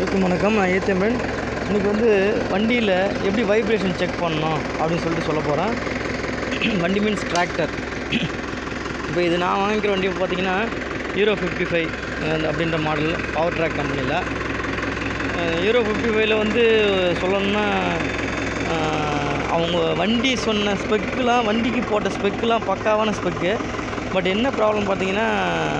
அனைவருக்கும் வணக்கம் நான் ஏத்தமிழ் இன்றைக்கி வந்து வண்டியில் எப்படி வைப்ரேஷன் செக் பண்ணணும் அப்படின்னு சொல்லிட்டு சொல்ல போகிறேன் வண்டி மீன்ஸ் டிராக்டர் இப்போ இது நான் வாங்கிக்கிற வண்டி பார்த்தீங்கன்னா ஹீரோ ஃபிஃப்டி ஃபைவ் அப்படின்ற மாடல் பவர் ட்ராக் கம்பெனியில் ஹீரோ ஃபிஃப்டி ஃபைவ்ல வந்து சொல்லணும்னா அஹ், அவங்க வண்டி சொன்ன ஸ்பெக்குலாம் வண்டிக்கு போட்ட ஸ்பெக்குலாம் பக்காவான ஸ்பெக்கு பட் என்ன ப்ராப்ளம் பார்த்தீங்கன்னா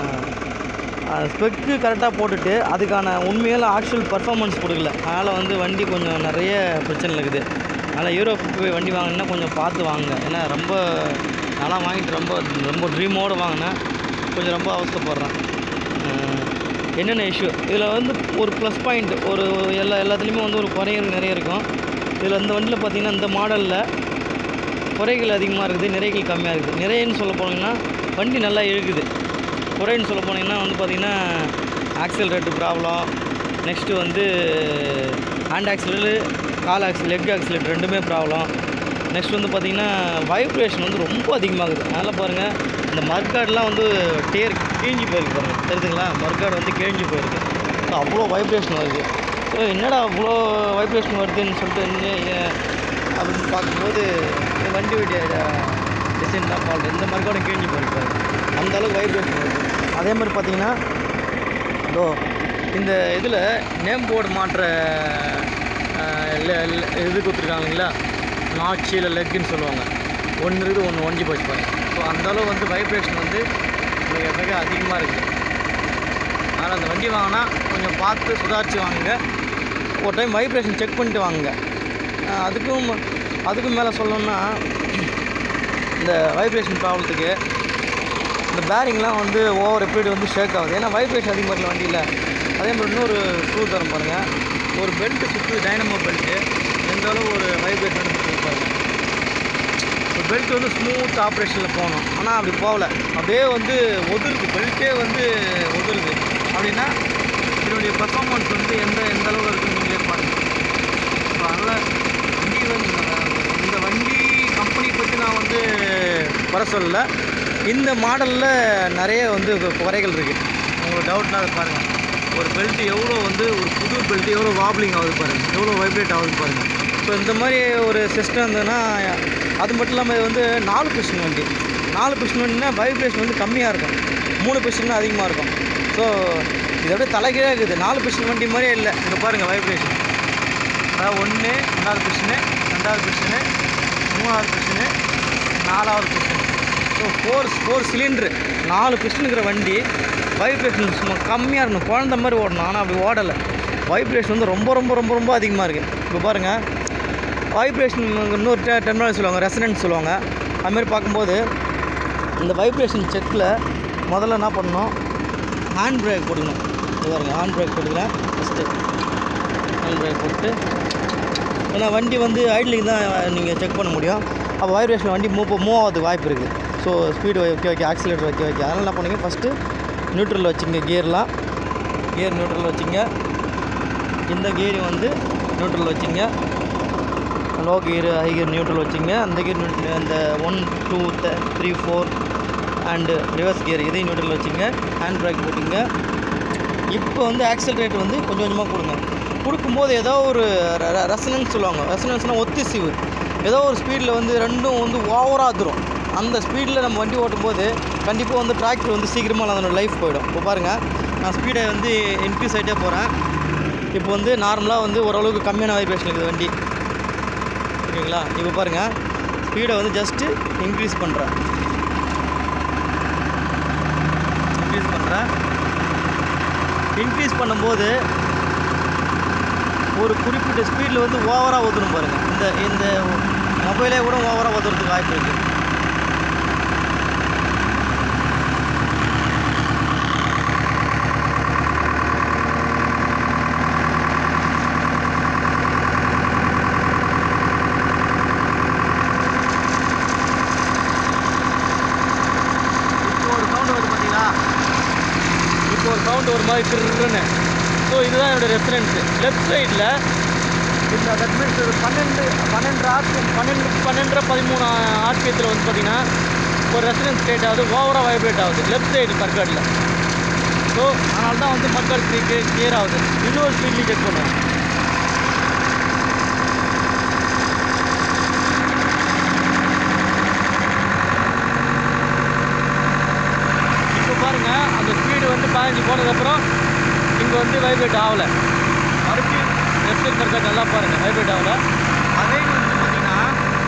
ஸ்பெக்கு கரெக்டாக போட்டுட்டு அதுக்கான உண்மையான ஆக்சுவல் பர்ஃபார்மன்ஸ் கொடுக்கல அதனால் வந்து வண்டி கொஞ்சம் நிறைய பிரச்சனை இருக்குது அதனால் ஹீரோ ஃபிஃப்டி ஃபைவ் வண்டி வாங்கினா கொஞ்சம் பார்த்து வாங்குங்க ஏன்னா ரொம்ப நான்லாம் வாங்கிட்டு ரொம்ப ரொம்ப ட்ரீமோடு வாங்கினேன் கொஞ்சம் ரொம்ப அவஸ்தைப்படுறேன் அஹ் என்னென்ன இஷ்யூ இதில் வந்து ஒரு ப்ளஸ் பாயிண்ட் ஒரு எல்லா எல்லாத்துலேயுமே வந்து ஒரு குறைகள் நிறைய இருக்கும் இதில் இந்த வண்டியில் பார்த்தீங்கன்னா இந்த மாடலில் குறைகள் அதிகமாக இருக்குது நிறைகள் கம்மியாக இருக்குது நிறையன்னு சொல்ல போனீங்கன்னா வண்டி நல்லா இழுக்குது குறைன்னு சொல்ல போனீங்கன்னா வந்து பார்த்திங்கன்னா ஆக்சல் ரேட்டு ப்ராப்ளம் நெக்ஸ்ட்டு வந்து ஹேண்ட் ஆக்சிலேட்டு கால் ஆக்சில் லெக் ஆக்சிலேட் ரெண்டுமே ப்ராப்ளம் நெக்ஸ்ட் வந்து பார்த்திங்கன்னா வைப்ரேஷன் வந்து ரொம்ப அதிகமாகுது அதனால் பாருங்கள் இந்த மர்கார்டெலாம் வந்து டேர் கிழிஞ்சு போயிருக்கு பாருங்கள் தெரியுதுங்களா மர்கார்டு வந்து கிழிஞ்சு போயிருக்கு ஸோ அவ்வளோ வைப்ரேஷன் வருது ஸோ என்னடா அவ்வளோ வைப்ரேஷன் வருதுன்னு சொல்லிட்டு என்ன- ஏன் அப்படின்னு பார்க்கும்போது இந்த வண்டி வீடியோ டிசைன் தான் ஃபால்ட் இந்த மாதிரி கூட கிழிஞ்சு போயிருக்காரு அந்த அளவுக்கு வைப்ரேஷன் வருது அதே மாதிரி பார்த்தீங்கன்னா இதோ இந்த இதில் நேம் போர்டு மாற்ற அஹ், le- le- இது கொடுத்துருக்காங்களா நாச்சு இல்லை லெக்குன்னு சொல்லுவாங்க ஒன்று இருக்குது ஒன்று ஒஞ்சி போச்சு பாருங்க ஸோ அந்தளவு வந்து வைப்ரேஷன் வந்து மிக மிக அதிகமாக இருக்குது அதனால் அந்த வண்டி வாங்கினா கொஞ்சம் பார்த்து சுதாரித்து வாங்குங்க ஒரு டைம் வைப்ரேஷன் செக் பண்ணிட்டு வாங்குங்க அஹ் அதுக்கும் அதுக்கும் மேலே சொல்லணும்னா இந்த வைப்ரேஷன் ப்ராப்ளத்துக்கு இந்த பேரிங்லாம் வந்து ஓவர் ரிப்பீட் வந்து ஷேக் ஆகுது ஏன்னா வைப்ரேஷன் அதிகமாக இருக்கல வண்டியில் அதே மாதிரி இன்னொரு ஸ்க்ரூ தரம் பாருங்கள் ஒரு பெல்ட்டு சுற்று டைனமோ பெல்ட்டு எந்த அளவு ஒரு வைப்ரேஷன் எடுத்து பாருங்கள் ஒரு பெல்ட் வந்து ஸ்மூத் ஆப்ரேஷனில் போகணும் ஆனால் அப்படி போகல அப்படியே வந்து ஒதுருது பெல்ட்டே வந்து ஒதுருது அப்படின்னா இதனுடைய பர்ஃபார்மன்ஸ் வந்து எந்த எந்த அளவு இருக்குன்னு நீங்களே பாருங்கள் ஸோ அதனால் வண்டி வந்து இந்த வண்டி கம்பெனி பற்றி நான் வந்து வர சொல்லல இந்த மாடலில் நிறைய வந்து குறைகள் இருக்குது உங்களுக்கு டவுட்னா அதை பாருங்கள் ஒரு பெல்ட் எவ்வளோ வந்து ஒரு புது பெல்ட் எவ்வளோ வாப்ளிங் ஆகுது பாருங்கள் எவ்வளோ வைப்ரேட் ஆகுது பாருங்கள் ஸோ இந்த மாதிரி ஒரு சிஸ்டம் இருந்ததுன்னா அது மட்டும் இல்லாமல் இது வந்து நாலு பிஸ்டன் வண்டி நாலு பிஸ்டன் வண்டினா வைப்ரேஷன் வந்து கம்மியாக இருக்கும் மூணு பிஸ்டன் அதிகமாக இருக்கும் ஸோ இது அப்படியே தலைகீழாக இருக்குது நாலு பிஸ்டன் வண்டி மாதிரியே இல்லை இங்கே பாருங்கள் வைப்ரேஷன் அதாவது ஒன்று ரெண்டாவது பிஸ்டனு ரெண்டாவது பிஸ்டனு மூணாவது பிஸ்டனு நாலாவது piston so four four cylinder நாலு பிஸ்டனுங்கிற வண்டி வைப்ரேஷன் சும்மா கம்மியாக இருக்கணும் குழந்த மாதிரி ஓடணும் ஆனால் அப்படி ஓடலை வைப்ரேஷன் வந்து ரொம்ப ரொம்ப ரொம்ப ரொம்ப அதிகமாக இருக்குது இப்போ பாருங்கள் வைப்ரேஷன் இன்னொரு டெ டெர்மினாலஜி சொல்லுவாங்க ரெசனன்ட் சொல்லுவாங்க அதுமாதிரி பார்க்கும்போது இந்த வைப்ரேஷன் செக்கில் முதல்ல என்ன பண்ணணும் ஹேண்ட் பிரேக் போட்டுக்கணும் இது பாருங்க ஹேண்ட் பிரேக் போட்டுக்கிறேன் ஃபஸ்ட்டு ஹேண்ட் பிரேக் போட்டு ஏன்னா வண்டி வந்து ஐட்லிங் தான் நீங்கள் செக் பண்ண முடியும் அப்போ வைப்ரேஷன் வண்டி மூவ் மூவ் ஆகிறதுக்கு வாய்ப்பு இருக்குது ஸோ ஸ்பீடு வைக்க வைக்க ஆக்சிலேட்டர் வைக்க வைக்க அதனால் என்ன பண்ணுங்க ஃபஸ்ட்டு நியூட்ரல் வச்சுங்க கியர்லாம் கியர் நியூட்ரல் வச்சுங்க இந்த கியர் வந்து நியூட்ரல் வச்சுங்க low gear high gear neutral வச்சுங்க அந்த கியர் அந்த one two three four and reverse gear இதையும் நியூட்ரல் வச்சுங்க ஹேண்ட் பிரேக் போட்டுங்க இப்போ வந்து ஆக்சலரேட் வந்து கொஞ்சம் கொஞ்சமாக கொடுங்க கொடுக்கும்போது ஏதோ ஒரு ரெசனன்ஸ் சொல்லுவாங்க ரெசனன்ஸ்னால் ஒத்திசைவு ஏதோ ஒரு ஸ்பீடில் வந்து ரெண்டும் வந்து ஓவராக தரும் அந்த ஸ்பீடில் நம்ம வண்டி ஓட்டும்போது கண்டிப்பாக வந்து டிராக்டர் வந்து சீக்கிரமாக அதனோட லைஃப் போயிடும் இப்போ பாருங்கள் நான் ஸ்பீடை வந்து இன்க்ரீஸ் ஆகிட்டே போகிறேன் இப்போ வந்து நார்மலாக வந்து ஓரளவுக்கு கம்மியான வைப்ரேஷன் இருக்குது வண்டி ஓகேங்களா இப்போ பாருங்கள் ஸ்பீடை வந்து ஜஸ்ட்டு இன்க்ரீஸ் பண்ணுறேன் இன்க்ரீஸ் பண்ணுறேன் இன்க்ரீஸ் பண்ணும்போது ஒரு குறிப்பிட்ட ஸ்பீடில் வந்து ஓவராக ஒதுரும் பாருங்கள் இந்த இந்த மொபைலே கூட ஓவராக ஒதுறதுக்கு வாய்ப்பு இருக்குது இப்போ ஒரு சவுண்டு வருது பார்த்தீங்களா இப்போ ஒரு சவுண்டு ஒரு மாதிரி திருன்னு ஸோ இதுதான் என்னோடய ரெஃபரன்ஸு லெஃப்ட் சைடில் இந்த தட் மீன்ஸ் ஒரு பன்னெண்டு பன்னெண்டு ஆர்பி பன்னெண்டு பன்னெண்டரை பதிமூணு ஆர்பிஎத்தில் வந்து பார்த்தீங்கன்னா ஒரு ரெசனன்ஸ் ஸ்டேட் ஆகுது ஓவராக வைப்ரேட் ஆகுது லெஃப்ட் சைடு பர்கட்டில் ஸோ ஸோ அதனால தான் வந்து மக்கள் கிளியர் ஆகுது இன்னொரு ஸ்பீட்லேயும் செக் பண்ணுவோம் இப்போ பாருங்க அந்த ஸ்பீடு வந்து பதினஞ்சு போனதுக்கப்புறம் இங்கே வந்து வைப்ரேட் ஆகலை மறுபடியும் லெஃப்ட் சைட் இருக்கா நல்லா பாருங்கள் வைப்ரேட் ஆகலை அதே வந்து பார்த்தீங்கன்னா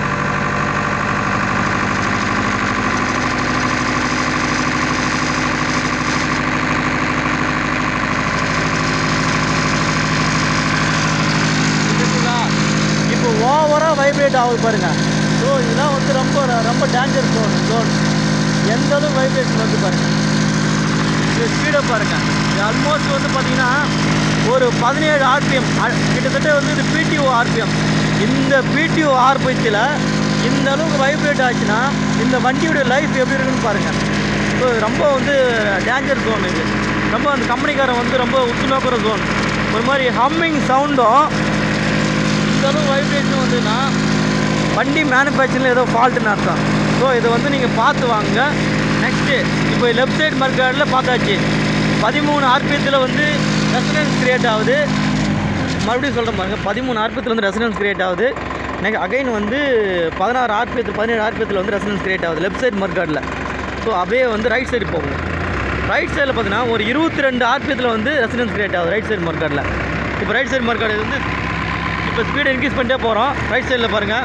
இருக்குங்களா இப்போ ஓவராக வைப்ரேட் ஆகுது பாருங்க ஸோ இதெல்லாம் வந்து ரொம்ப ரொம்ப டேஞ்சர் ஜோன் ஜோன் எந்த அளவு வைப்ரேஷன் வந்து பாருங்க இது ஸ்பீடை பாருங்க இது ஆல்மோஸ்ட் வந்து பார்த்தீங்கன்னா ஒரு பதினேழு ஆர்பிஎம் கிட்டத்தட்ட வந்து இது பிடிஓ ஆர்பிஎம் இந்த பிடிஓ ஆர்பிஎத்தில் இந்த அளவுக்கு வைப்ரேட் ஆச்சுன்னா இந்த வண்டியோட லைஃப் எப்படி இருக்குன்னு பாருங்கள் ஸோ ரொம்ப வந்து டேஞ்சர் ஜோன் இது ரொம்ப அந்த கம்பெனிக்காரன் வந்து ரொம்ப உத்து நோக்கிற ஜோன் ஒரு மாதிரி ஹம்மிங் சவுண்டும் இந்த அளவு வைப்ரேஷன் வந்துன்னா வண்டி மேனுஃபேக்சரில் ஏதோ ஃபால்ட்டுன்னு அர்த்தம் ஸோ இதை வந்து நீங்கள் பார்த்து வாங்க நெக்ஸ்ட்டு இப்போ லெஃப்ட் சைடு மர்கார்டில் பார்த்தாச்சு பதிமூணு ஆர்பிஎத்தில் வந்து ரெசனன்ஸ் கிரியேட் ஆகுது மறுபடியும் சொல்கிறேன் பாருங்க பதிமூணு ஆர்பிஎத்தில் வந்து ரெசனன்ஸ் கிரியேட் ஆகுது நெக்ஸ்ட் அகைன் வந்து பதினாறு ஆர்பிஎத்தில் பதினேழு ஆர்பிஎத்தில் வந்து ரெசனன்ஸ் கிரியேட் ஆகுது லெஃப்ட் சைடு மர்கார்டில் ஸோ அப்படியே வந்து ரைட் சைடு போகும் ரைட் சைடில் பார்த்தீங்கன்னா ஒரு இருபத்தி ரெண்டு ஆர்பிஎத்தில் வந்து ரெசனன்ஸ் கிரியேட் ஆகுது ரைட் சைடு மர்கார்டில் இப்போ ரைட் சைடு மர்கார்டு வந்து இப்போ ஸ்பீடு இன்க்ரீஸ் பண்ணிட்டே போகிறோம் ரைட் சைடில் பாருங்கள்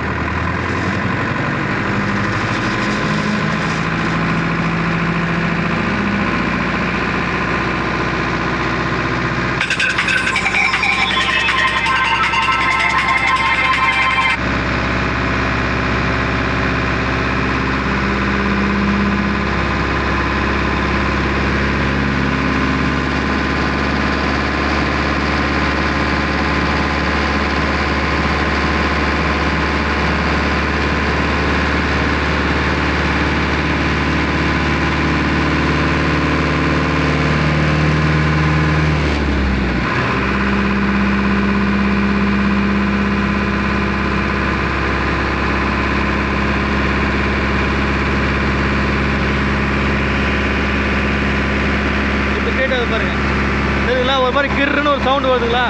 இப்போ கேட்டது பாருங்க இதுங்களா ஒரு மாதிரி கிர்னு ஒரு சவுண்டு வருதுங்களா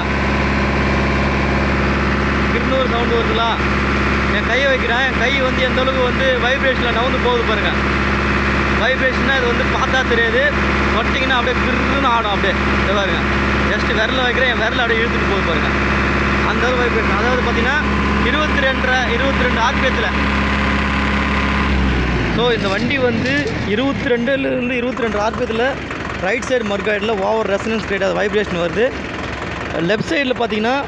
கிர்னு ஒரு சவுண்டு வருதுங்களா என் கையை வைக்கிறேன் என் கை வந்து எந்த அளவுக்கு வந்து வைப்ரேஷனில் நவுந்து போகுது பாருங்க வைப்ரேஷனாக இது வந்து பார்த்தா தெரியாது தொட்டிங்கன்னா அப்படியே கிர்னு ஆடும் அப்படியே இது பாருங்க ஜஸ்ட் விரல வைக்கிறேன் என் விரல அப்படியே இழுத்துட்டு போகுது பாருங்க அந்த அளவு வைப்ரேஷன் அதாவது பார்த்தீங்கன்னா இருபத்தி ரெண்டரை இருபத்தி ரெண்டு ஆர்பிஎத்தில் ஸோ இந்த வண்டி வந்து இருபத்தி ரெண்டுலேருந்து இருபத்தி ரெண்டு ஆர்பிஎத்தில் ரைட் சைடு மர்காய்டில் ஓவர் ரெசனன்ஸ் கிரியேட் ஆகுது வைப்ரேஷன் வருது லெஃப்ட் சைடில் பார்த்தீங்கன்னா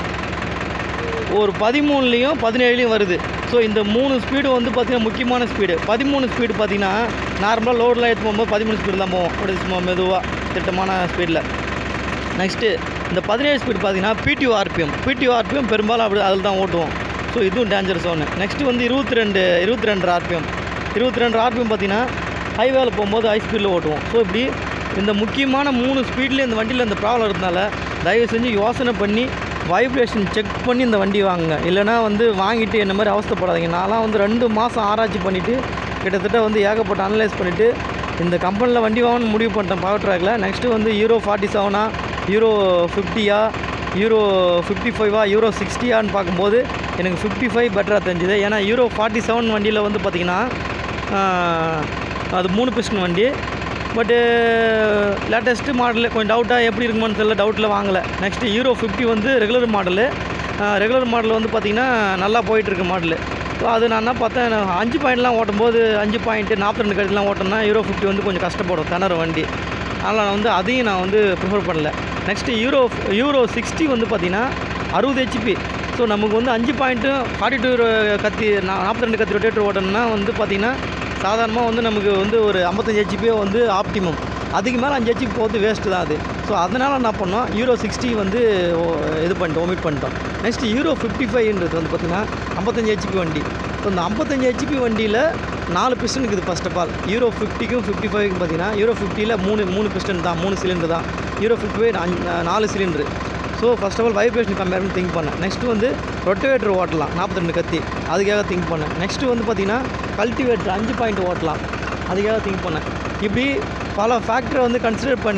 ஒரு பதிமூணுலேயும் பதினேழுலையும் வருது ஸோ இந்த மூணு ஸ்பீடு வந்து பார்த்திங்கன்னா முக்கியமான ஸ்பீடு பதிமூணு ஸ்பீடு பார்த்தீங்கன்னா நார்மலாக லோடெலாம் எடுத்து போகும்போது பதிமூணு ஸ்பீடு தான் போவோம் அப்படி சும்மா மெதுவாக திட்டமான ஸ்பீடில் நெக்ஸ்ட்டு இந்த பதினேழு ஸ்பீடு பார்த்தீங்கன்னா பிடிஓ ஆர்பிஎம் பிடிஓ ஆர்பிஎம் பெரும்பாலும் அப்படி அதில் தான் ஓட்டுவோம் ஸோ இதுவும் டேஞ்சரஸ் ஒன்று நெக்ஸ்ட்டு வந்து இருபத்தி ரெண்டு இருபத்தி ரெண்டு ஆர்பிஎம் இருபத்தி ரெண்டு ஆர்பிஎம் பார்த்தீங்கன்னா ஹைவேல போகும்போது ஹை ஸ்பீடில் ஓட்டுவோம் ஸோ இப்படி இந்த முக்கியமான மூணு ஸ்பீட்லேயும் இந்த வண்டியில் இந்த ப்ராப்ளம் இருந்தனால தயவு செஞ்சு யோசனை பண்ணி வைப்ரேஷன் செக் பண்ணி இந்த வண்டி வாங்குங்க இல்லைனா வந்து வாங்கிட்டு என்ன மாதிரி அவஸ்தைப்படாதீங்க நான்லாம் வந்து ரெண்டு மாதம் ஆராய்ச்சி பண்ணிவிட்டு கிட்டத்தட்ட வந்து ஏகப்பட்ட அனலைஸ் பண்ணிவிட்டு இந்த கம்பெனியில் வண்டி வாங்கணும்னு முடிவு பண்ணிட்டேன் பவர் ட்ராக்கில் நெக்ஸ்ட்டு வந்து ஹீரோ ஃபார்ட்டி செவனா ஹீரோ ஃபிஃப்டியா ஹீரோ ஃபிஃப்டி ஃபைவா ஹீரோ சிக்ஸ்டியான்னு பார்க்கும்போது எனக்கு ஃபிஃப்டி ஃபைவ் பெட்டராக தெரிஞ்சுது ஏன்னா ஹீரோ ஃபார்ட்டி செவன் வண்டியில் வந்து பார்த்திங்கன்னா ஆஹ், அது மூணு பிஸ்டன் வண்டி பட்டு லேட்டஸ்ட்டு மாடலு கொஞ்சம் டவுட்டாக எப்படி இருக்குமான்னு தெரியல டவுட்டில் வாங்கலை நெக்ஸ்ட்டு ஹீரோ ஃபிஃப்டி வந்து ரெகுலர் மாடலு ரெகுலர் மாடல் வந்து பார்த்திங்கன்னா நல்லா போயிட்டுருக்கு மாடலு ஸோ அது நான் என்ன பார்த்தேன் நான் அஞ்சு பாயிண்ட்லாம் ஓட்டும்போது அஞ்சு பாயிண்ட்டு நாற்பத்தி ரெண்டு கடிலாம் ஓட்டணும்னா ஹீரோ ஃபிஃப்டி வந்து கொஞ்சம் கஷ்டப்படும் திணற வண்டி அதனால் நான் வந்து அதையும் நான் வந்து ப்ரிஃபர் பண்ணல நெக்ஸ்ட்டு யூரோ யூரோ சிக்ஸ்டி வந்து பார்த்திங்கன்னா அறுபது ஹெச்பி ஸோ நமக்கு வந்து அஞ்சு பாயிண்ட்டும் ஃபார்ட்டி டூ கத்தி நாற்பத்தி ரெண்டு கத்தி ரொட்டேட்டர் ஓட்டணும்னா வந்து பார்த்திங்கன்னா சாதாரணமாக வந்து நமக்கு வந்து ஒரு ஐம்பத்தஞ்சு ஹெச்பியோ வந்து ஆப்டிமம் அதுக்கு மேலே அஞ்சு ஹெச்பி போகிறது வேஸ்ட்டு தான் அது ஸோ அதனால் என்ன பண்ணோம் ஹீரோ சிக்ஸ்டி வந்து ஓ- இது பண்ணிட்டோம் ஒமிட் பண்ணிட்டோம் நெக்ஸ்ட் ஹீரோ ஃபிஃப்டி ஃபைவ்ன்றது வந்து பார்த்திங்கன்னா ஐம்பத்தஞ்சு ஹெச்பி வண்டி ஸோ இந்த ஐம்பத்தஞ்சு ஹெச்பி வண்டியில் நாலு பிஸ்டன் இருக்குது ஃபர்ஸ்ட் ஆஃப் ஆல் ஹீரோ ஃபிஃப்டிக்கும் ஃபிஃப்டி ஃபைவ்க்கும் பார்த்தீங்கன்னா ஹீரோ ஃபிஃப்டியில் மூணு மூணு பிஸ்டன் தான் மூணு சிலிண்டர் தான் ஹீரோ ஃபிஃப்டி ஃபைவ் நாலு cylinder so first of all vibration கம்பேர்னு திங்க் பண்ணேன் நெக்ஸ்ட்டு வந்து ரொட்டவேட்டர் ஓட்டலாம் நாற்பத்தி ரெண்டு கத்தி அதுக்காக திங்க் பண்ணேன் நெக்ஸ்ட்டு வந்து பார்த்தீங்கன்னா கல்டிவேட்டர் அஞ்சு பாயிண்ட் ஓட்டலாம் அதுக்காக திங்க் பண்ணேன் இப்படி பல ஃபேக்டரை வந்து கன்சிடர் பண்ணி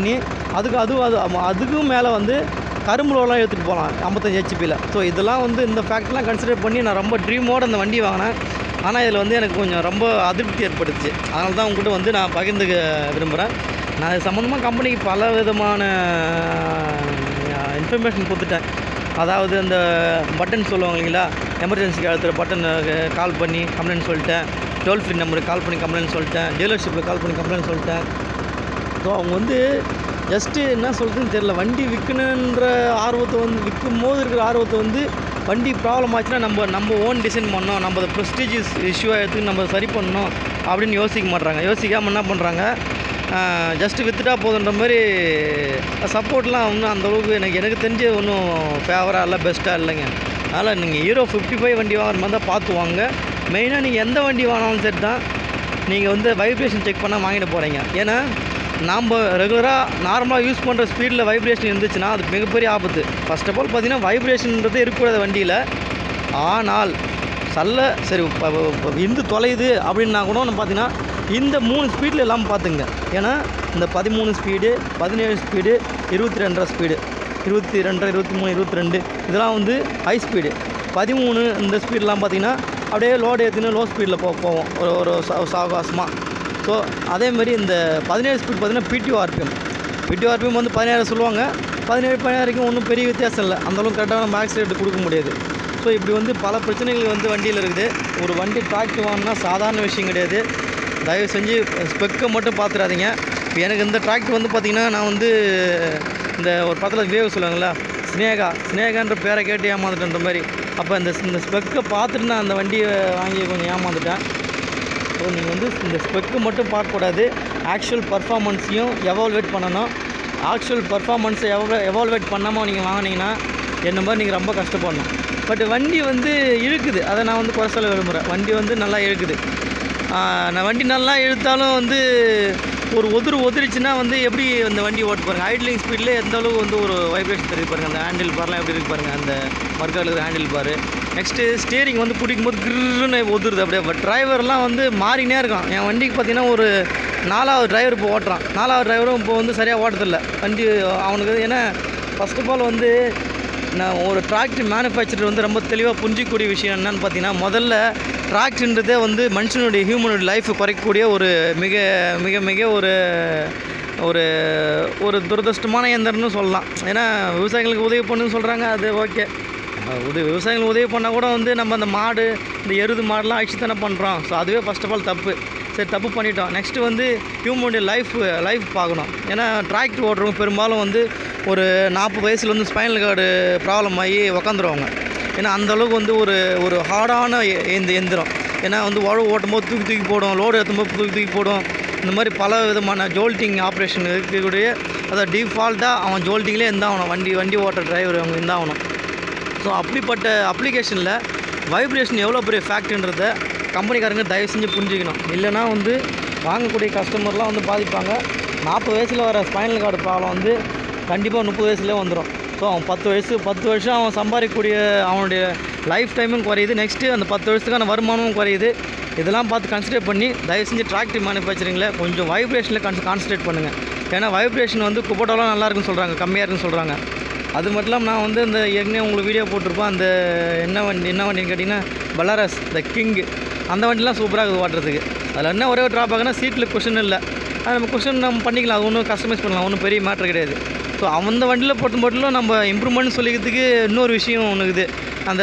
அதுக்கு அதுவும் அது ஆமா, அதுக்கும் மேலே வந்து கரும்பு லோலாம் எடுத்துகிட்டு போகலாம் ஐம்பத்தஞ்சு ஹெச்பியில் ஸோ இதெல்லாம் வந்து இந்த ஃபேக்ட்லாம் கன்சிடர் பண்ணி நான் ரொம்ப ட்ரீமோடு அந்த வண்டி வாங்கினேன் ஆனால் இதில் வந்து எனக்கு கொஞ்சம் ரொம்ப அதிருப்தி ஏற்படுத்துச்சு அதனால தான் உங்கள்கிட்ட வந்து நான் பகிர்ந்துக்க விரும்புகிறேன் நான் இது சம்மந்தமாக கம்பெனிக்கு பல விதமான இன்ஃபர்மேஷன் கொடுத்துட்டேன் அதாவது அந்த பட்டன் சொல்லுவாங்க இல்லைங்களா எமர்ஜென்சிக்கு அழுத்துகிற பட்டன் கால் பண்ணி கம்ப்ளைண்ட் சொல்லிட்டேன் டோல் ஃப்ரீ நம்பருக்கு கால் பண்ணி கம்ப்ளைண்ட் சொல்லிட்டேன் டீலர்ஷிப்பில் கால் பண்ணி கம்ப்ளைண்ட் சொல்லிட்டேன் ஸோ அவங்க வந்து ஜஸ்ட்டு என்ன சொல்கிறதுன்னு தெரில வண்டி விற்கணுன்ற ஆர்வத்தை வந்து விற்கும் போது இருக்கிற ஆர்வத்தை வந்து வண்டி ப்ராப்ளம் ஆச்சுன்னா நம்ம நம்ம ஓன் டிசைன் பண்ணோம் நம்ம அதை ப்ரெஸ்டீஜியஸ் இஷ்யூவாக எடுத்து நம்ம சரி பண்ணணும் அப்படின்னு யோசிக்க மாட்றாங்க யோசிக்காமல் என்ன பண்ணுறாங்க ஜஸ்ட்டு விற்றுட்டா போதுன்ற மாதிரி சப்போர்ட்லாம் ஒன்றும் அந்தளவுக்கு எனக்கு எனக்கு தெரிஞ்சு ஒன்றும் ஃபேவராக இல்லை பெஸ்ட்டாக இல்லைங்க அதனால் நீங்கள் ஹீரோ ஃபிஃப்டி ஃபைவ் வண்டி வாங்குற மாதிரி தான் பார்த்து வாங்க மெயினாக நீங்கள் எந்த வண்டி வாங்கினாலும் சரி தான் நீங்கள் வந்து வைப்ரேஷன் செக் பண்ணால் வாங்கிட்டு போகிறீங்க ஏன்னா நாம் ரெகுலராக நார்மலாக யூஸ் பண்ணுற ஸ்பீடில் வைப்ரேஷன் இருந்துச்சுன்னா அது மிகப்பெரிய ஆபத்து ஃபர்ஸ்ட் ஆஃப் ஆல் பார்த்தீங்கன்னா வைப்ரேஷன்ன்றது இருக்கக்கூடாது வண்டியில் ஆனால் சல்ல சரி ப- ப- ப- இந்து தொலையுது அப்படின்னா கூட நம்ம பார்த்தீங்கன்னா இந்த மூணு ஸ்பீடில் எல்லாம் பார்த்துங்க ஏன்னா இந்த பதிமூணு ஸ்பீடு பதினேழு ஸ்பீடு இருபத்தி ரெண்டரை ஸ்பீடு இருபத்தி ரெண்டரை இருபத்தி மூணு இருபத்தி ரெண்டு இதெல்லாம் வந்து ஹை ஸ்பீடு பதிமூணு இந்த ஸ்பீடெலாம் பார்த்தீங்கன்னா அப்படியே லோடு ஏற்றினு லோ ஸ்பீடில் போ போவோம் ஒரு ஒரு சா- சாவகாசமாக ஸோ அதேமாரி இந்த பதினேழு ஸ்பீட் பார்த்தீங்கன்னா பிடிஓ ஆர்பிஎம் பிடிஓ ஆர்பிஎம் வந்து பதினேழு சொல்லுவாங்க பதினேழு பதினாறுக்கும் ஒன்றும் பெரிய வித்தியாசம் இல்லை அந்தளவுக்கு கரெக்டாக நம்ம ஆக்சிடென்ட் கொடுக்க முடியாது ஸோ இப்படி வந்து பல பிரச்சனைகள் வந்து வண்டியில் இருக்குது ஒரு வண்டி டிராக்டர் வாங்கினா சாதாரண விஷயம் கிடையாது தயவு செஞ்சு ஸ்பெக்கை மட்டும் பார்த்துடாதீங்க இப்போ எனக்கு இந்த டிராக்டர் வந்து பார்த்திங்கன்னா நான் வந்து இந்த ஒரு படத்தில் வேவ் சொல்லுவாங்களா ஸ்னேகா ஸ்னேகான்ற பேரை கேட்டு ஏமாந்துட்டேன்ற மாதிரி அப்போ இந்த இந்த ஸ்பெக்கை பார்த்துட்டு நான் அந்த வண்டியை வாங்கி கொஞ்சம் ஏமாந்துட்டேன் ஸோ நீங்கள் வந்து இந்த ஸ்பெக்கு மட்டும் பார்க்கக்கூடாது ஆக்சுவல் பர்ஃபார்மன்ஸையும் எவால்வேட் பண்ணணும் ஆக்சுவல் பர்ஃபார்மன்ஸை எவ்வளோ எவால்வேட் பண்ணாமல் நீங்கள் வாங்கினீங்கன்னா என்ன மாதிரி நீங்கள் ரொம்ப கஷ்டப்படணும் பட் வண்டி வந்து இழுக்குது அதை நான் வந்து குறை சொல்ல விரும்புகிறேன் வண்டி வந்து நல்லா இழுக்குது ஆஹ் நான் வண்டி நல்லா இழுத்தாலும் வந்து ஒரு உதிரு உதிரிச்சுன்னா வந்து எப்படி அந்த வண்டி ஓட்டு பாருங்க ஐட்லிங் ஸ்பீடில் எந்த அளவுக்கு வந்து ஒரு வைப்ரேஷன் தெரியுது பாருங்க அந்த ஹேண்டில் பார்லாம் எப்படி இருக்கு பாருங்க அந்த மர்க்கால் இருக்கிற ஹேண்டில் பார் நெக்ஸ்ட்டு ஸ்டியரிங் வந்து பிடிக்கும் போது கிருன்னு ஒதுருது அப்படியே பட் டிரைவர்லாம் வந்து மாறினே இருக்கான் என் வண்டிக்கு பார்த்தீங்கன்னா ஒரு நாலாவது டிரைவர் இப்போ ஓட்டுறான் நாலாவது டிரைவரும் இப்போ வந்து சரியாக ஓட்டுறதில்ல வண்டி அவனுக்கு ஏன்னா ஃபர்ஸ்ட் ஆஃப் ஆல் வந்து நான் ஒரு டிராக்டர் மேனுஃபேக்சரர் வந்து ரொம்ப தெளிவாக புரிஞ்சிக்கக்கூடிய விஷயம் என்னன்னு பார்த்தீங்கன்னா முதல்ல டிராக்டர்ன்றதே வந்து மனுஷனுடைய ஹியூமனுடைய லைஃப் குறைக்கக்கூடிய ஒரு மிக மிக மிக ஒரு ஒரு ஒரு துரதிருஷ்டமான இயந்திரம்னு சொல்லலாம் ஏன்னா விவசாயிகளுக்கு உதவி பண்ணுன்னு சொல்கிறாங்க அது ஓகே உதவி விவசாயிகளுக்கு உதவி பண்ணால் கூட வந்து நம்ம அந்த மாடு இந்த எருது மாடெலாம் அழிச்சு தானே பண்ணுறோம் ஸோ அதுவே ஃபர்ஸ்ட் ஆஃப் ஆல் தப்பு சரி தப்பு பண்ணிட்டோம் நெக்ஸ்ட்டு வந்து ஹியூமனுடைய லைஃப் லைஃப் பார்க்கணும் ஏன்னா டிராக்டர் ஓட்டுறவங்க பெரும்பாலும் வந்து ஒரு நாற்பது வயசில் வந்து ஸ்பைனல் கார்டு ப்ராப்ளம் ஆகி உக்காந்துருவாங்க ஏன்னா அந்த அளவுக்கு வந்து ஒரு ஒரு ஹார்டான இந்த எந்திரம் ஏன்னா வந்து உழவு ஓட்டும் போது தூக்கி தூக்கி போடும் லோடு ஏற்றும் போது தூக்கி தூக்கி போடும் இந்த மாதிரி பல விதமான ஜோல்ட்டிங் ஆப்ரேஷன் இருக்கக்கூடிய அதாவது டிஃபால்ட்டாக அவன் ஜோல்ட்டிங்லேயே இருந்தாகணும் வண்டி வண்டி ஓட்டுற டிரைவர் அவங்க இருந்தாகணும் ஸோ அப்படிப்பட்ட அப்ளிகேஷனில் வைப்ரேஷன் எவ்வளோ பெரிய ஃபேக்ட்ரின்றத கம்பெனிக்காரங்க தயவு செஞ்சு புரிஞ்சுக்கணும் இல்லைன்னா வந்து வாங்கக்கூடிய கஸ்டமர்லாம் வந்து பாதிப்பாங்க நாற்பது வயசில் வர ஸ்பைனல் கார்டு ப்ராப்ளம் வந்து கண்டிப்பாக முப்பது வயசுலேயே வந்துடும் ஸோ அவன் பத்து வயசு பத்து வருஷம் அவன் சம்பாதிக்கக்கூடிய அவனுடைய லைஃப் டைமும் குறையுது நெக்ஸ்ட்டு அந்த பத்து வருஷத்துக்கான வருமானமும் குறையுது இதெல்லாம் பார்த்து கன்சிடர் பண்ணி தயவு செஞ்சு டிராக்டர் மேனுஃபேக்சரிங்கில் கொஞ்சம் வைப்ரேஷனில் கான்ஸ் கான்சன்ட்ரேட் பண்ணுங்கள் ஏன்னா வைப்ரேஷன் வந்து குப்போட்டோலாம் நல்லா இருக்குன்னு சொல்கிறாங்க கம்மியாக இருக்குன்னு சொல்கிறாங்க அது மட்டும் இல்லாமல் நான் வந்து இந்த ஏற்கனவே உங்களுக்கு வீடியோ போட்டிருப்பேன் அந்த என்ன வண்டி என்ன வண்டின்னு கேட்டிங்கன்னா பலாரஸ் த கிங் அந்த வண்டிலாம் சூப்பராக இருக்குது ஓட்டுறதுக்கு அதில் என்ன ஒரே ஒரு ட்ராப் ஆகுனா சீட்டில் குஷன் இல்லை அது நம்ம குஷன் நம்ம பண்ணிக்கலாம் அது ஒன்றும் கஸ்டமைஸ் பண்ணலாம் ஒன்றும் பெரிய மேட்ரு கிடையாது ஸோ அந்த வண்டியில் போட்டு மட்டும் நம்ம இம்ப்ரூவ்மெண்ட் சொல்லிக்கிறதுக்கு இன்னொரு விஷயம் ஒன்று இருக்குது அந்த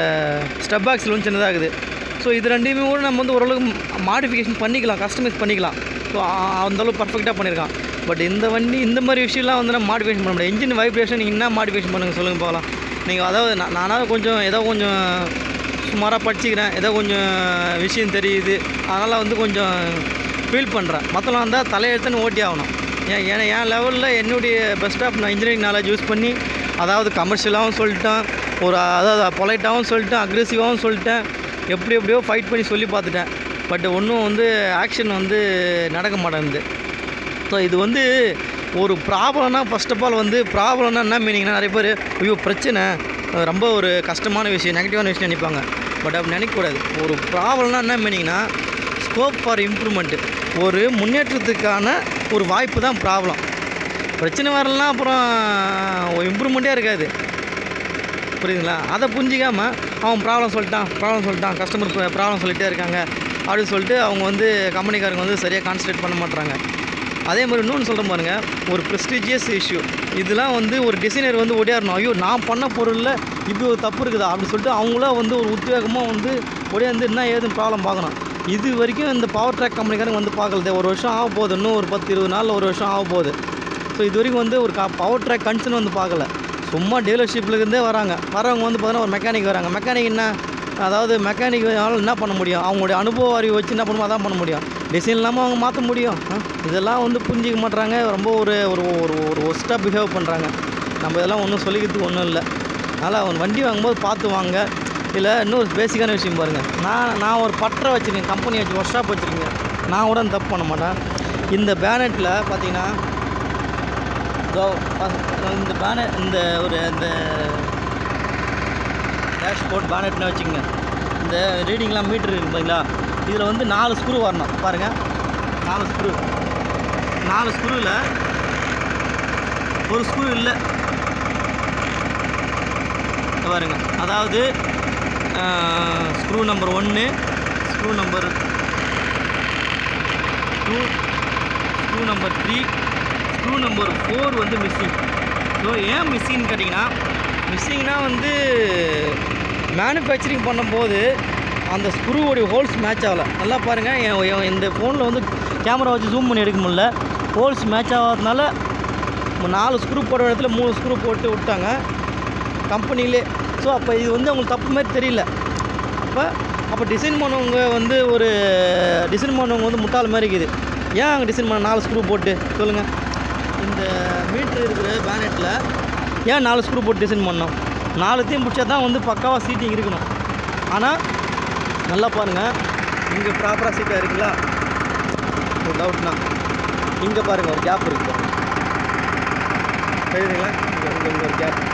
ஸ்டெப் பாக்ஸில் வந்து சின்னதாக இருக்குது ஸோ இது ரெண்டையுமே கூட நம்ம வந்து ஓரளவுக்கு மாடிஃபிகேஷன் பண்ணிக்கலாம் கஸ்டமைஸ் பண்ணிக்கலாம் ஸோ அந்தளவுக்கு பர்ஃபெக்டாக பண்ணியிருக்கான் பட் இந்த வண்டி இந்த மாதிரி விஷயம்லாம் வந்து நம்ம மாடிஃபிகேஷன் பண்ண முடியாது இன்ஜின் வைப்ரேஷன் நீங்கள் என்ன மாடிஃபிகேஷன் பண்ணுங்கள் சொல்லுங்கள் பார்க்கலாம் நீங்கள் அதாவது நான் நானாவது கொஞ்சம் ஏதோ கொஞ்சம் சுமாராக படிச்சுக்கிறேன் ஏதோ கொஞ்சம் விஷயம் தெரியுது அதனால் வந்து கொஞ்சம் ஃபீல் பண்ணுறேன் மற்றலாம் இருந்தால் தலையெழுத்துன்னு ஓட்டி ஆகணும் ஏன் ஏன்னா என் லெவலில் என்னுடைய பெஸ்ட் ஆஃப் நான் இன்ஜினியரிங் நாலேஜ் யூஸ் பண்ணி அதாவது கமர்ஷியலாகவும் சொல்லிட்டேன் ஒரு அதாவது பொலைட்டாகவும் சொல்லிட்டேன் அக்ரெசிவாகவும் சொல்லிட்டேன் எப்படி எப்படியோ ஃபைட் பண்ணி சொல்லி பார்த்துட்டேன் பட் ஒன்றும் வந்து ஆக்ஷன் வந்து நடக்க மாட்டேங்குது ஸோ இது வந்து ஒரு ப்ராப்ளம்னா ஃபர்ஸ்ட் ஆஃப் ஆல் வந்து ப்ராப்ளம்னா என்ன மீனிங்னா நிறைய பேர் ஐயோ பிரச்சனை அது ரொம்ப ஒரு கஷ்டமான விஷயம் நெகட்டிவான விஷயம் நினைப்பாங்க பட் அப்படி நினைக்கக்கூடாது ஒரு ப்ராப்ளம்னா என்ன மீனிங்னா ஸ்கோப் ஃபார் இம்ப்ரூவ்மெண்ட்டு ஒரு முன்னேற்றத்துக்கான ஒரு வாய்ப்பு தான் ப்ராப்ளம் பிரச்சனை வரலனா அப்புறம் இம்ப்ரூவ்மெண்ட்டே இருக்காது புரியுதுங்களா அதை புரிஞ்சிக்காம அவன் ப்ராப்ளம் சொல்லிட்டான் ப்ராப்ளம் சொல்லிட்டான் கஸ்டமர் ப்ராப்ளம் சொல்லிட்டே இருக்காங்க அப்படின்னு சொல்லிட்டு அவங்க வந்து கம்பெனிக்காரங்க வந்து சரியாக கான்சன்ட்ரேட் பண்ண மாட்றாங்க அதே மாதிரி இன்னொன்று சொல்கிறேன் பாருங்க ஒரு ப்ரெஸ்டீஜியஸ் இஷ்யூ இதெல்லாம் வந்து ஒரு டிசைனர் வந்து ஒடியாரணும் ஐயோ நான் பண்ண பொருளில் இப்படி ஒரு தப்பு இருக்குதா அப்படின்னு சொல்லிட்டு அவங்களும் வந்து ஒரு உத்வேகமாக வந்து ஒடியாந்து என்ன ஏதுன்னு ப்ராப்ளம் பார்க்கணும் இது வரைக்கும் இந்த பவர் ட்ராக் கம்பெனிக்காரங்க வந்து பார்க்கலதே ஒரு வருஷம் ஆக போகுது இன்னும் ஒரு பத்து இருபது நாள் ஒரு வருஷம் ஆக போகுது ஸோ இது வரைக்கும் வந்து ஒரு பவர் ட்ராக் கன்சர்ன் வந்து பார்க்கல சும்மா டீலர்ஷிப்பில் இருந்தே வராங்க வரவங்க வந்து பார்த்தீங்கன்னா ஒரு மெக்கானிக் வராங்க மெக்கானிக் என்ன அதாவது மெக்கானிக் என்ன பண்ண முடியும் அவங்களுடைய அனுபவ அறிவு வச்சு என்ன பண்ணுமோ அதான் பண்ண முடியும் டிசைன் இல்லாமல் அவங்க மாற்ற முடியும் ஆ? இதெல்லாம் வந்து புரிஞ்சிக்க மாட்றாங்க ரொம்ப ஒரு ஒரு ஒரு ஒரு ஒஸ்ட்டாக பிஹேவ் பண்ணுறாங்க நம்ம இதெல்லாம் ஒன்றும் சொல்லிக்கிறதுக்கு ஒன்றும் இல்லை அதனால் அவன் வண்டி வாங்கும்போது பார்த்து வாங்க இல்லை இன்னொரு பேசிக்கான விஷயம் பாருங்கள் நான் நான் ஒரு பட்டறை வச்சுருக்கேன் கம்பெனி வச்சு ஒர்க் ஷாப் வச்சுருக்கேன் நான் கூட தப்பு பண்ண மாட்டேன் இந்த பேனட்டில் பார்த்தீங்கன்னா இதோ பா- இந்த பேனட் இந்த ஒரு இந்த டேஷ்போர்ட் பேனட்னு வச்சுக்கோங்க இந்த ரீடிங்லாம் மீட்ரு இருக்கு பார்த்தீங்களா இதில் வந்து நாலு ஸ்க்ரூ வரணும் பாருங்கள் நாலு ஸ்க்ரூ நாலு ஸ்க்ரூவில் ஒரு ஸ்க்ரூ இல்லை இங்க பாருங்க அதாவது ஸ்க்ரூ நம்பர் ஒன்று screw number two screw number three screw number four வந்து மிஸ்ஸிங் ஸோ ஏன் மிஸ்ஸிங்னு கேட்டிங்கன்னா மிஸ்ஸிங்னா வந்து மேனுஃபேக்சரிங் பண்ணும்போது அந்த ஸ்க்ரூவோடைய ஹோல்ஸ் மேட்ச் ஆகலை நல்லா பாருங்கள் என் என் இந்த ஃபோனில் வந்து கேமரா வச்சு ஜூம் பண்ணி எடுக்க முடியல ஹோல்ஸ் மேட்ச் ஆகாதனால நாலு ஸ்க்ரூ போடுற இடத்துல மூணு ஸ்க்ரூ போட்டு விட்டாங்க கம்பெனிலே ஸோ அப்போ இது வந்து அவங்களுக்கு தப்பு மாதிரி தெரியல அப்போ அப்போ டிசைன் பண்ணவங்க வந்து ஒரு டிசைன் பண்ணவங்க வந்து முட்டாள் மாதிரி இருக்குது ஏன் அங்கே டிசைன் பண்ண நாலு ஸ்க்ரூ போட்டு சொல்லுங்கள் இந்த மீட்ரு இருக்கிற பேனட்டில் ஏன் நாலு ஸ்க்ரூ போட்டு டிசைன் பண்ணோம் நாலுத்தையும் பிடிச்சா தான் வந்து பக்காவாக சீட்டிங் இருக்கணும் ஆனால் நல்லா பாருங்கள் இங்கே ப்ராப்பராக சீட்டாக இருக்குங்களா ஒரு டவுட்னா இங்கே பாருங்கள் ஒரு கேப் இருக்குது தெரியுதுங்களா இங்கே இங்கே இங்கே ஒரு கேப்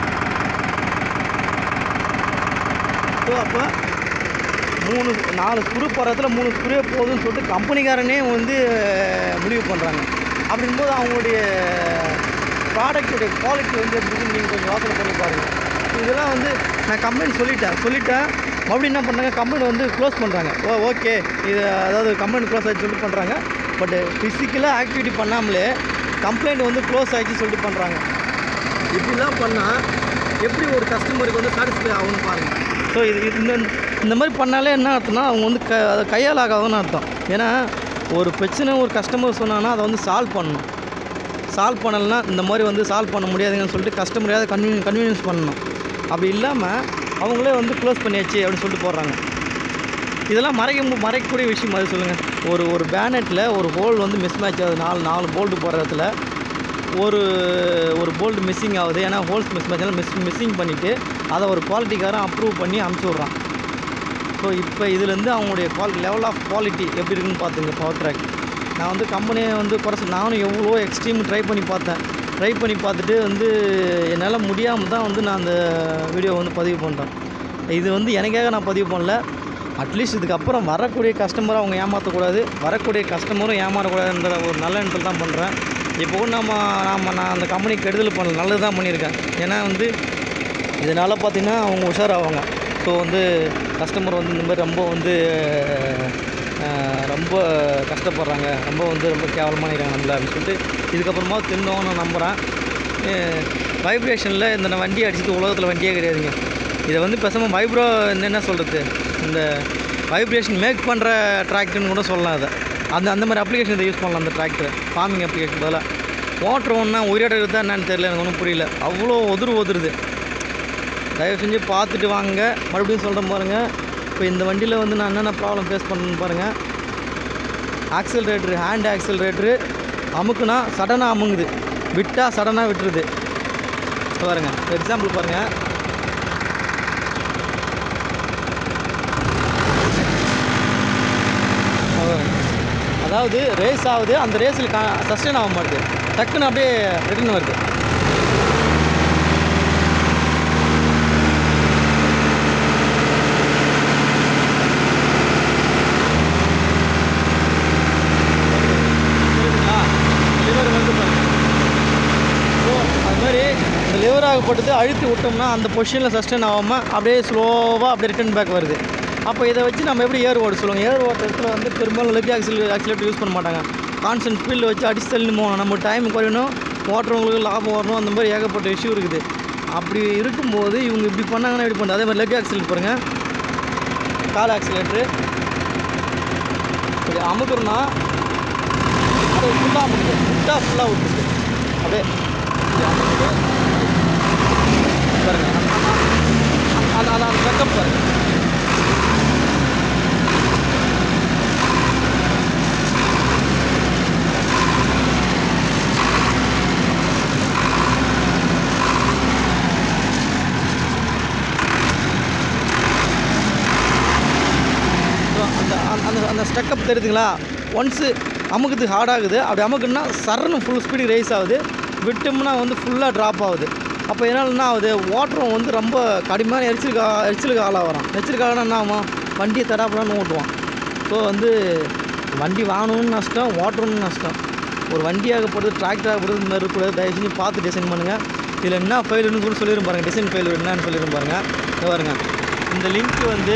ஸோ அப்போ மூணு நாலு ஸ்க்ரூ போடுறதுல மூணு ஸ்க்ரூவே போதும்னு சொல்லிட்டு கம்பெனிக்காரனே வந்து முடிவு பண்ணுறாங்க அப்படிங்கும்போது அவங்களுடைய ப்ராடக்ட்டுடைய குவாலிட்டி வந்து எப்படி இருக்குன்னு நீங்கள் கொஞ்சம் யோசனை பண்ணி பாருங்கள் இதெல்லாம் வந்து நான் கம்ப்ளைண்ட் சொல்லிட்டேன் சொல்லிட்டேன் மறுபடியும் என்ன பண்ணுறாங்க கம்ப்ளைண்ட் வந்து க்ளோஸ் பண்ணுறாங்க ஓ ஓகே இது அதாவது கம்ப்ளைண்ட் க்ளோஸ் ஆகிடுச்சு சொல்லிட்டு பண்ணுறாங்க பட் ஃபிசிக்கலாக ஆக்டிவிட்டி பண்ணாமலே கம்ப்ளைண்ட் வந்து க்ளோஸ் ஆகிடுச்சு சொல்லிட்டு பண்ணுறாங்க இப்படிலாம் பண்ணால் எப்படி ஒரு கஸ்டமருக்கு வந்து சாட்டிஸ்ஃபை ஆகும்னு பாருங்கள் ஸோ இது இது இந்த இந்த மாதிரி பண்ணாலே என்ன அர்த்தம்னா அவங்க வந்து க அதை கையால் ஆகாதுன்னு அர்த்தம் ஏன்னா ஒரு பிரச்சனை ஒரு கஸ்டமர் சொன்னாங்கன்னா அதை வந்து சால்வ் பண்ணணும் சால்வ் பண்ணலைன்னா இந்த மாதிரி வந்து சால்வ் பண்ண முடியாதுங்கன்னு சொல்லிட்டு கஸ்டமரையாவது கன்வீனியன் கன்வீனியன்ஸ் பண்ணணும் அப்படி இல்லாமல் அவங்களே வந்து க்ளோஸ் பண்ணியாச்சு அப்படின்னு சொல்லிட்டு போடுறாங்க இதெல்லாம் மறைக்க மு- மறைக்கக்கூடிய விஷயம் அது சொல்லுங்கள் ஒரு ஒரு பேனட்டில் ஒரு ஹோல் வந்து மிஸ் மேட்ச் ஆகுது நாலு நாலு போல்ட்டு போடுற இடத்துல ஒரு ஒரு போல்ட் மிஸ்ஸிங் ஆகுது ஏன்னா holes mismatch miss missing பண்ணிவிட்டு அதை ஒரு குவாலிட்டிக்காரன் அப்ரூவ் பண்ணி அமுச்சு விட்றான் ஸோ இப்போ இதுலேருந்து அவங்களுடைய குவாலிட்டி லெவல் ஆஃப் குவாலிட்டி எப்படி இருக்குன்னு பார்த்துங்க பவர் ட்ராக் நான் வந்து கம்பெனியை வந்து குறைச்சி நானும் எவ்வளோ எக்ஸ்ட்ரீம் ட்ரை பண்ணி பார்த்தேன் ட்ரை பண்ணி பார்த்துட்டு வந்து என்னால் முடியாமல் தான் வந்து நான் அந்த வீடியோ வந்து பதிவு பண்ணுறேன் இது வந்து எனக்காக நான் பதிவு பண்ணல அட்லீஸ்ட் இதுக்கப்புறம் வரக்கூடிய கஸ்டமரை அவங்க ஏமாற்றக்கூடாது வரக்கூடிய கஸ்டமரும் ஏமாறக்கூடாதுன்ற ஒரு நல்ல எண்ணத்தில் தான் பண்ணுறேன் இப்போ கூட நம்ம நாம நான் அந்த கம்பெனிக்கு கெடுதல் பண்ணல நல்லது தான் பண்ணியிருக்கேன் ஏன்னா வந்து இதனால் பார்த்தீங்கன்னா அவங்க உஷாராவாங்க ஸோ வந்து கஸ்டமர் வந்து இந்த மாதிரி ரொம்ப வந்து அஹ், ரொம்ப கஷ்டப்படுறாங்க ரொம்ப வந்து ரொம்ப கேவலமாக இருக்கிறாங்க நம்மள அப்படின்னு சொல்லிட்டு இதுக்கப்புறமா திருந்தவும் நான் நம்புகிறேன் வைப்ரேஷனில் இந்த வண்டி அடிச்சுட்டு உலகத்தில் வண்டியே கிடையாதுங்க இதை வந்து பேசாமல் வைப்ரோ என்ன சொல்கிறது இந்த வைப்ரேஷன் மேக் பண்ணுற டிராக்டர்னு கூட சொல்லலாம் அதை அந்த அந்த மாதிரி அப்ளிகேஷன் இதை யூஸ் பண்ணலாம் அந்த டிராக்டர் ஃபார்மிங் அப்ளிகேஷன் பதிலாக ஓட்டுற ஒன்றா உயிரோட தான் என்னன்னு தெரியல எனக்கு ஒன்றும் புரியல அவ்வளோ ஒதுரு ஒதுருது தயவு செஞ்சு பார்த்துட்டு வாங்க மறுபடியும் சொல்கிறேன் பாருங்கள் இப்போ இந்த வண்டியில் வந்து நான் என்னென்ன ப்ராப்ளம் ஃபேஸ் பண்ணணும்னு பாருங்கள் ஆக்சலரேட்ரு ஹேண்ட் ஆக்சலரேட்ரு அமுக்குனா சடனாக அமுங்குது விட்டால் சடனாக விட்டுருது இப்ப பாருங்க எக்ஸாம்பிள் பாருங்கள் அதாவது ரேஸ் ஆகுது அந்த ரேஸில் கா சஸ்டெயின் ஆக மாட்டுது டக்குன்னு அப்படியே ரிட்டர்ன் வருது புரியுதுங்களா? liver வந்து பாருங்க ஏகப்பட்டது அழுத்தி விட்டோம்னா அந்த பொசிஷனில் சஸ்டெயின் ஆகாமல் அப்படியே ஸ்லோவாக அப்படியே ரிட்டர்ன் பேக் வருது அப்போ இதை வச்சு நம்ம எப்படி ஏர் ஓட சொல்லுவோம் ஏர் ஓட்டத்தில் வந்து பெரும்பாலும் லெக் ஆக்சில் ஆக்சிலேட்டர் யூஸ் பண்ண மாட்டாங்க கான்ஸ்டன்ட் ஸ்பீடில் வச்சு அடிச்சு தள்ளி போகணும் நம்ம டைம் குறையணும் ஓட்டுறவங்களுக்கு லாபம் வரணும் அந்த மாதிரி ஏகப்பட்ட இஷ்யூ இருக்குது அப்படி இருக்கும்போது இவங்க இப்படி பண்ணாங்கன்னா இப்படி பண்ணுறது அதே மாதிரி லெக் ஆக்சிலேட் பாருங்கள் கால் ஆக்சிலேட்ரு இது அமுக்குறோன்னா அது ஃபுல்லாக அமுக்குது ஃபுல்லாக ஃபுல்லாக விட்டுருக்கு அப்படியே இது அமுக்குது பாருங்க அந்த அந்த அந்த செக்கப் பாருங்க So, அந்த அந்த- அந்த அந்த ஸ்டெக்கப் தெரியுதுங்களா ஒன்ஸு அமுக்குது ஹார்ட் ஆகுது அப்படி அமுக்குன்னா சரன்னு ஃபுல் ஸ்பீடு ரைஸ் ஆகுது விட்டோம்னா வந்து ஃபுல்லாக ட்ராப் ஆகுது அப்போ என்னால் என்ன ஆகுது ஓட்டுறவன் வந்து ரொம்ப கடுமையான எரிச்சலுக்கு ஆ- எரிச்சலுக்கு ஆளாக வரான் எரிச்சலுக்கு ஆளானா என்ன ஆகும் வண்டியை தடாப்படான்னு ஓட்டுவான் ஸோ வந்து வண்டி வாங்கணும்னு நஷ்டம் ஓட்டணும்னு நஷ்டம் ஒரு வண்டியாகப்படுறது டிராக்டராகப்படுறது இந்த மாதிரி இருக்கக்கூடாது தயவு செஞ்சு பார்த்து டிசைன் பண்ணுங்கள் இதில் என்ன ஃபெயிலுன்னு கூட சொல்லிடும் பாருங்கள் டிசைன் ஃபெயில் என்னன்னு சொல்லிடும் பாருங்கள் இதை பாருங்க இந்த லிங்க் வந்து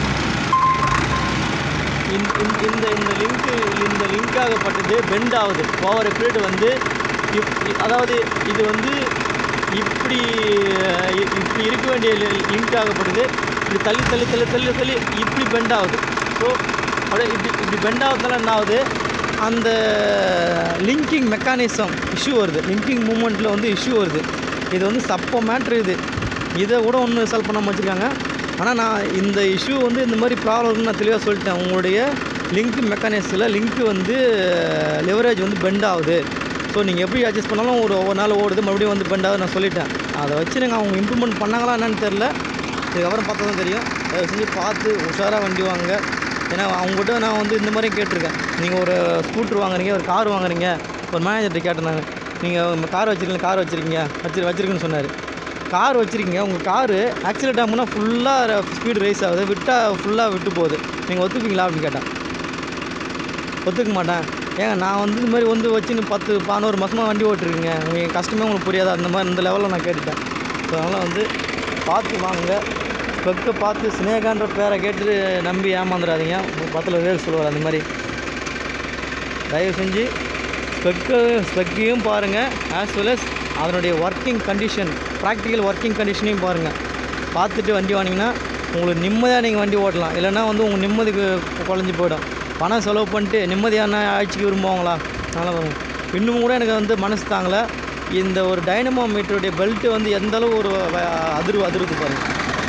இந்த இந்த- இந்த இந்த லிங்க்கு இந்த லிங்க் ஆகப்பட்டது பெண்ட் ஆகுது ஓவர் பீரியட் வந்து இப் இ- அதாவது இது வந்து இப்படி அஹ், இ- இப்படி இருக்க வேண்டிய லிங்க் ஆகப்படுது இப்படி தள்ளி தள்ளி தள்ளி தள்ளி தள்ளி இப்படி பெண்ட் ஆகுது ஸோ அப்படியே இப்படி இப்படி பெண்ட் ஆகுறதுனால என்ன ஆகுது அந்த லிங்கிங் மெக்கானிசம் இஷ்யூ வருது லிங்கிங் மூமெண்ட்டில் வந்து இஷ்யூ வருது இது வந்து சப்ப மேட்ரு இது இதை கூட ஒன்றும் ரிசால்வ் பண்ணாமல் வச்சுருக்காங்க ஆனால் நான் இந்த இஷ்யூ வந்து இந்த மாதிரி ப்ராப்ளம் நான் தெளிவாக சொல்லிட்டேன் உங்களுடைய லிங்க் மெக்கானிக்ஸில் லிங்க் வந்து லெவரேஜ் வந்து பெண்ட் ஆகுது ஸோ நீங்கள் எப்படி அட்ஜஸ்ட் பண்ணாலும் ஒரு ஒவ்வொரு நாள் ஓடுது மறுபடியும் வந்து பெண்ட் ஆகுது நான் சொல்லிட்டேன் அதை வச்சு நீங்கள் அவங்க இம்ப்ரூவ்மெண்ட் பண்ணாங்களா என்னன்னு தெரில இதுக்கப்புறம் பார்த்தா தான் தெரியும் தயவு செஞ்சு பார்த்து உஷாராக வண்டி வாங்க ஏன்னா அவங்ககிட்ட நான் வந்து இந்த மாதிரி கேட்டிருக்கேன் நீங்கள் ஒரு ஸ்கூட்ரு வாங்குறீங்க ஒரு கார் வாங்குறீங்க ஒரு மேனேஜர்கிட்ட கேட்டேன் நான் நீங்கள் கார் வச்சுருக்கீங்க கார் வச்சுருக்கீங்க வச்சு வச்சுருக்குன்னு சொன்னார் கார் வச்சுருக்கீங்க உங்கள் காரு ஆக்சிடென்ட் ஆகும்னா ஃபுல்லாக ஸ்பீடு ரைஸ் ஆகுது விட்டால் ஃபுல்லாக விட்டு போகுது நீங்கள் ஒத்துப்பீங்களா அப்படின்னு கேட்டேன் ஒத்துக்க மாட்டேன் ஏங்க நான் வந்து இந்த மாதிரி வந்து வச்சு பத்து பதினோரு மாதமாக வண்டி ஓட்டிருக்கீங்க உங்களுக்கு கஷ்டமே உங்களுக்கு புரியாது அந்த மாதிரி இந்த லெவலில் நான் கேட்டுட்டேன் ஸோ அதனால் வந்து பார்த்து வாங்க ஸ்பெக்கை பார்த்து சினேகான்ற பேரை கேட்டு நம்பி ஏமாந்துடாதீங்க பத்தில் வேறு சொல்லுவார் அந்த மாதிரி தயவு செஞ்சு ஸ்பெக்கு ஸ்பெக்கையும் பாருங்கள் ஆஸ் வெல் அஸ் அதனுடைய ஒர்க்கிங் கண்டிஷன் ப்ராக்டிக்கல் ஒர்க்கிங் கண்டிஷனையும் பாருங்கள் பார்த்துட்டு வண்டி வாங்கினீங்கன்னா உங்களுக்கு நிம்மதியாக நீங்கள் வண்டி ஓட்டலாம் இல்லைன்னா வந்து உங்கள் நிம்மதிக்கு குழஞ்சி போயிடும் பணம் செலவு பண்ணிட்டு நிம்மதியான ஆட்சிக்கு விரும்புவாங்களா அதனால் பாருங்க. இன்னும் கூட எனக்கு வந்து மனசு தாங்கலை இந்த ஒரு டைனமோ மீட்டருடைய பெல்ட்டு வந்து எந்த அளவு ஒரு வ- அதிர்வு அதிர்வுக்கு பாருங்கள்